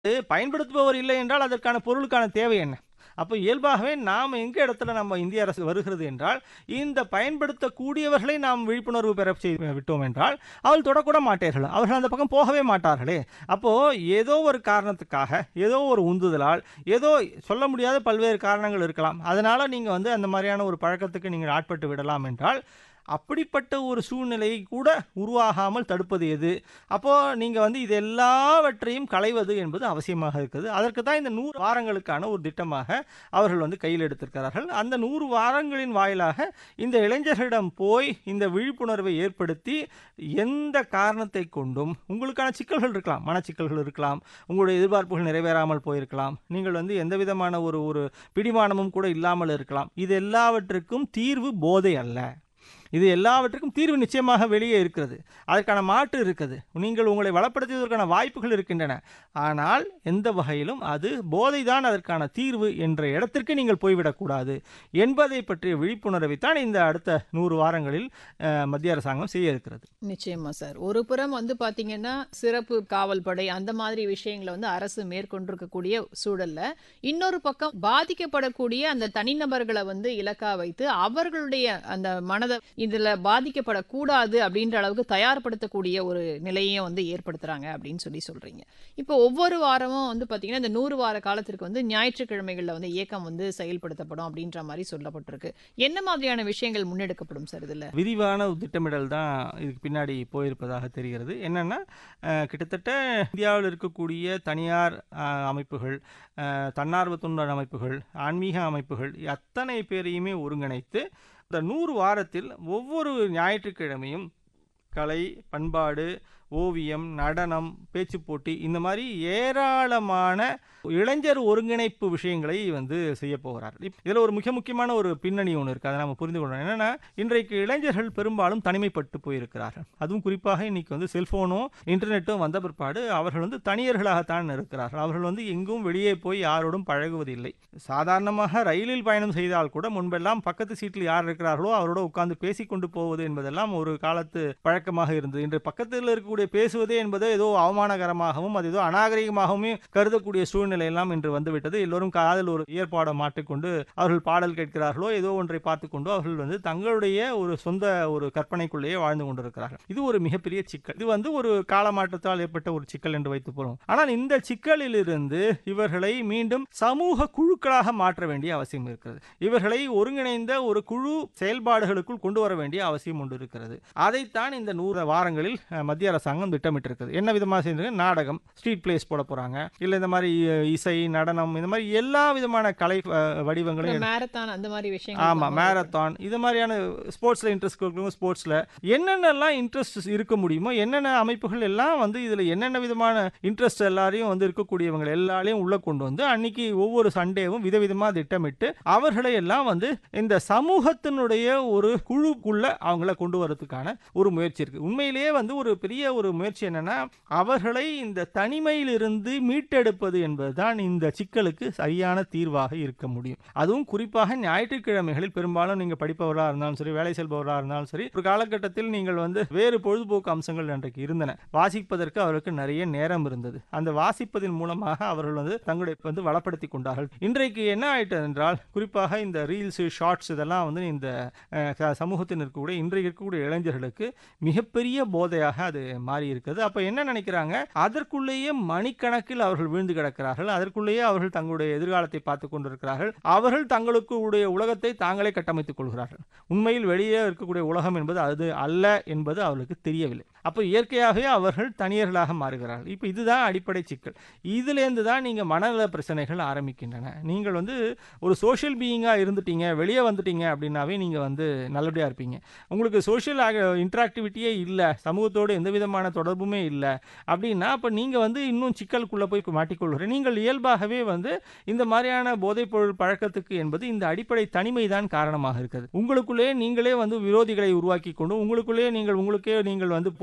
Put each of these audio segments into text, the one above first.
பயன்படுத்துபவர் இல்லை என்றால் அதற்கான பொருளுக்கான தேவை என்ன அப்போ இயல்பாகவே நாம் எங்க இடத்துல நம்ம இந்திய அரசு வருகிறது என்றால் இந்த பயன்படுத்தக்கூடியவர்களை நாம் விழிப்புணர்வு பெற செய்து விட்டோம் என்றால் அவள் தொடக்கூட மாட்டார்கள் அவர்கள் அந்த பக்கம் போகவே மாட்டார்களே அப்போ ஏதோ ஒரு காரணத்துக்காக ஏதோ ஒரு உந்துதலால் ஏதோ சொல்ல முடியாத பல்வேறு காரணங்கள் இருக்கலாம் அதனால நீங்க வந்து அந்த மாதிரியான ஒரு பழக்கத்துக்கு நீங்கள் ஆட்பட்டு விடலாம் என்றால் அப்படிப்பட்ட ஒரு சூழ்நிலையை கூட உருவாகாமல் தடுப்பது எது அப்போ நீங்க வந்து இது எல்லாவற்றையும் களைவது என்பது அவசியமாக இருக்குது அதற்கு தான் இந்த நூறு வாரங்களுக்கான ஒரு திட்டமாக அவர்கள் வந்து கையில் எடுத்திருக்கிறார்கள் அந்த நூறு வாரங்களின் வாயிலாக இந்த இளைஞர்களிடம் போய் இந்த விழிப்புணர்வை ஏற்படுத்தி எந்த காரணத்தை கொண்டும் உங்களுக்கான சிக்கல்கள் இருக்கலாம் மனச்சிக்கல்கள் இருக்கலாம் உங்களுடைய எதிர்பார்ப்புகள் நிறைவேறாமல் போயிருக்கலாம் நீங்கள் வந்து எந்த விதமான ஒரு ஒரு பிடிமானமும் கூட இல்லாமல் இருக்கலாம் இது எல்லாவற்றுக்கும் தீர்வு போதை அல்ல இது எல்லாவற்றுக்கும் தீர்வு நிச்சயமாக வெளியே இருக்கிறது அதற்கான மாற்று இருக்குது நீங்கள் உங்களை வளப்படுத்துவதற்கான வாய்ப்புகள் இருக்கின்றன ஆனால் எந்த வகையிலும் அது போதைதான் அதற்கான தீர்வு என்ற இடத்திற்கு நீங்கள் போய்விடக்கூடாது என்பதை பற்றிய விழிப்புணர்வை தான் இந்த அடுத்த நூறு வாரங்களில் அஹ், மத்திய அரசாங்கம் செய்ய இருக்கிறது நிச்சயமா சார் ஒரு புறம் வந்து பாத்தீங்கன்னா சிறப்பு காவல் படை அந்த மாதிரி விஷயங்களை வந்து அரசு மேற்கொண்டிருக்கக்கூடிய சூழல்ல இன்னொரு பக்கம் பாதிக்கப்படக்கூடிய அந்த தனிநபர்களை வந்து இலக்கா வைத்து அவர்களுடைய அந்த மனதை இதுல பாதிக்கப்படக்கூடாது அப்படின்ற அளவுக்கு தயார்படுத்தக்கூடிய ஒரு நிலையையும் வந்து ஏற்படுத்துறாங்க அப்படின்னு சொல்லி சொல்றீங்க இப்போ ஒவ்வொரு வாரமும் வந்து பாத்தீங்கன்னா இந்த நூறு வார காலத்திற்கு வந்து ஞாயிற்றுக்கிழமைகள்ல வந்து இயக்கம் வந்து செயல்படுத்தப்படும் அப்படின்ற மாதிரி சொல்லப்பட்டிருக்கு என்ன மாதிரியான விஷயங்கள் முன்னெடுக்கப்படும் சார் இதுல விரிவான ஒரு திட்டமிடல் தான் இதுக்கு பின்னாடி போயிருப்பதாக தெரிகிறது என்னன்னா அஹ், கிட்டத்தட்ட இந்தியாவில் இருக்கக்கூடிய தனியார் அஹ், அமைப்புகள் அஹ், தன்னார்வ தொண்டர் அமைப்புகள் ஆன்மீக அமைப்புகள் அத்தனை பேரையுமே ஒருங்கிணைத்து இந்த நூறு வாரத்தில் ஒவ்வொரு ஞாயிற்றுக்கிழமையும் கலை பண்பாடு ஓவியம் நடனம் பேச்சுப் போட்டி இந்த மாதிரி ஏராளமான இளைஞர் ஒருங்கிணைப்பு விஷயங்களை வந்து செய்ய போகிறார் இதில் ஒரு மிக முக்கியமான ஒரு பின்னணி ஒன்று இருக்குது அதை நம்ம புரிந்து கொள்ளணும் என்னன்னா இன்றைக்கு இளைஞர்கள் பெரும்பாலும் தனிமைப்பட்டு போயிருக்கிறார்கள் அதுவும் குறிப்பாக இன்னைக்கு வந்து செல்போனும் இன்டர்நெட்டும் வந்த பிற்பாடு அவர்கள் வந்து தனியர்களாகத்தான் இருக்கிறார்கள் அவர்கள் வந்து எங்கும் வெளியே போய் யாரோடும் பழகுவதில்லை சாதாரணமாக ரயிலில் பயணம் செய்தால் கூட முன்பெல்லாம் பக்கத்து சீட்டில் யார் இருக்கிறார்களோ அவரோட உட்கார்ந்து பேசிக்கொண்டு போவது என்பதெல்லாம் ஒரு காலத்து பழக்கமாக இருந்தது இன்று பக்கத்தில் இருக்கக்கூடிய பேசுவதே என்பது ஏதோ அவமானகரமாகவும் அது ஏதோ அநாகரிகமாகவும் கருதக்கூடிய சூழ்நிலை எல்லாம் இன்று வந்துவிட்டது எல்லோரும் காதில் ஒரு ஏற்பாடை மாட்டிக்கொண்டு அவர்கள் பாடல் கேட்கிறார்களோ ஏதோ ஒன்றை பார்த்துக்கொண்டு அவர்கள் வந்து தங்களுடைய ஒரு சொந்த ஒரு கற்பனைக்குள்ளேயே வாழ்ந்து கொண்டிருக்கிறார்கள் இது ஒரு மிகப்பெரிய சிக்கல் இது வந்து ஒரு காலமாற்றத்தால் ஏற்பட்ட ஒரு சிக்கல் என்று வைத்துக் கொள்வோம் ஆனால் இந்த சிக்கலிலிருந்து இவர்களை மீண்டும் சமூக குழுக்களாக மாற்ற வேண்டிய அவசியம் இருக்கிறது இவர்களை ஒருங்கிணைந்த ஒரு குழு செயல்பாடுகளுக்குள் கொண்டு வர வேண்டிய அவசியம் ஒன்று இருக்கிறது அதைத்தான் இந்த நூறு வாரங்களில் அஹ், மத்திய அரசாங்கம் திட்டமிட்டிருக்கிறது என்ன விதமாக செய்திருக்கு நாடகம் ஸ்ட்ரீட் பிளேஸ் போட போறாங்க இல்ல இந்த மாதிரி அஹ், இசை நடனம் இந்த மாதிரி எல்லா விதமான கலை அஹ், வடிவங்களையும் மேரத்தான் அந்த மாதிரி விஷயங்கள் ஆமா நம்ம மேரத்தான் இது மாதிரியான ஸ்போர்ட்ஸ்ல இன்ட்ரெஸ்ட் இருக்கிறவங்க ஸ்போர்ட்ஸ்ல என்னென்னலாம் இன்ட்ரெஸ்ட் இருக்க முடியுமோ என்னென்ன அமைப்புகள் எல்லாம் வந்து இதுல என்னென்ன விதமான இன்ட்ரெஸ்ட் எல்லாரையும் வந்து இருக்கக்கூடியவங்க எல்லாரையும் உள்ள கொண்டு வந்து அன்னைக்கு ஒவ்வொரு சண்டேவும் விதவிதமா திட்டமிட்டு அவர்களை எல்லாம் வந்து இந்த சமூகத்தினுடைய ஒரு குழுக்குள்ள அவங்கள கொண்டு வரதுக்கான ஒரு முயற்சி இருக்கு உண்மையிலேயே வந்து ஒரு பெரிய ஒரு முயற்சி என்னன்னா அவர்களை இந்த தனிமையிலிருந்து மீட்டெடுப்பது என்பதுதான் இந்த சிக்கலுக்கு சரியான தீர்வாக இருக்க முடியும் அதுவும் குறிப்பாக ஞாயிற்றுக்கிழமைகளில் பெரும்பாலும் நீங்க படிப்பவராக இருந்தாலும் சரி வேலை செல்பவராக இருந்தாலும் சரி ஒரு காலகட்டத்தில் நீங்கள் வந்து வேறு பொழுதுபோக்கு அம்சங்கள் அன்றைக்கு இருந்தன வாசிப்பதற்கு அவருக்கு நிறைய நேரம் இருந்தது அந்த வாசிப்பதன் மூலமாக அவர்கள் வந்து தங்களை வந்து வளப்படுத்தி கொண்டார்கள் இன்றைக்கு என்ன ஆயிட்டது என்றால் குறிப்பாக இந்த ரீல்ஸ் ஷார்ட்ஸ் இதெல்லாம் வந்து இந்த அஹ், ச- சமூகத்தில் இருக்கக்கூடிய இன்றைக்கு இருக்கக்கூடிய இளைஞர்களுக்கு மிகப்பெரிய போதையாக அது மாறி இருக்குது அப்ப என்ன நினைக்கிறாங்க அதற்குள்ளேயே மணிக்கணக்கில் அவர்கள் விழுந்து கிடக்கிறார்கள் அதற்குள்ளேயே அவர்கள் தங்களுடைய எதிர்காலத்தை பார்த்து கொண்டிருக்கிறார்கள் அவர்கள் தங்களுக்கு உடைய உலகத்தை தாங்களே கட்டமைத்துக் கொள்கிறார்கள் உண்மையில் வெளியே இருக்கக்கூடிய உலகம் என்பது அது அல்ல என்பது அவர்களுக்கு தெரியவில்லை அப்போ இயற்கையாகவே அவர்கள் தனியர்களாக மாறுகிறார்கள் இப்போ இதுதான் அடிப்படை சிக்கல் இதுலேருந்து தான் நீங்கள் மனநல பிரச்சனைகள் ஆரம்பிக்கின்றன நீங்கள் வந்து ஒரு சோஷியல் பீயிங்காக இருந்துட்டீங்க வெளியே வந்துட்டீங்க அப்படின்னாவே நீங்கள் வந்து நல்லபடியாக இருப்பீங்க உங்களுக்கு சோஷியல் இன்ட்ராக்டிவிட்டியே இல்லை சமூகத்தோடு எந்த விதமான தொடர்புமே இல்லை அப்படின்னா அப்போ நீங்கள் வந்து இன்னும் சிக்கலுக்குள்ளே போய் மாட்டிக்கொள்கிறீங்க நீங்கள் இயல்பாகவே வந்து இந்த மாதிரியான போதைப்பொருள் பழக்கத்துக்கு என்பது இந்த அடிப்படை தனிமை தான் காரணமாக இருக்குது உங்களுக்குள்ளே நீங்களே வந்து விரோதிகளை உருவாக்கி கொண்டு உங்களுக்குள்ளே நீங்கள் உங்களுக்கே நீங்கள் வந்து போர்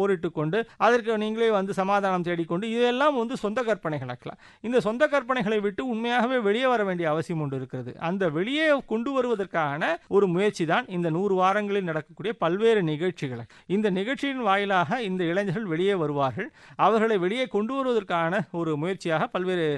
போரிட்டு கொண்டு அதற்கு நீங்களே வந்து சமாதானம் தேடிக்கொண்டு இதெல்லாம் வந்து சொந்த கற்பனைகள் ஆக்கலாம் இந்த சொந்த கற்பனைகளை விட்டு உண்மையாகவே வெளியே வர வேண்டிய அவசியம் ஒன்று இருக்கிறது அந்த வெளியே கொண்டு வருவதற்கான ஒரு முயற்சி தான் இந்த நூறு வாரங்களில் நடக்கக்கூடிய பல்வேறு நிகழ்ச்சிகளை இந்த நிகழ்ச்சியின் வாயிலாக இந்த இளைஞர்கள் வெளியே வருவார்கள் அவர்களை வெளியே கொண்டு வருவதற்கான ஒரு முயற்சியாக பல்வேறு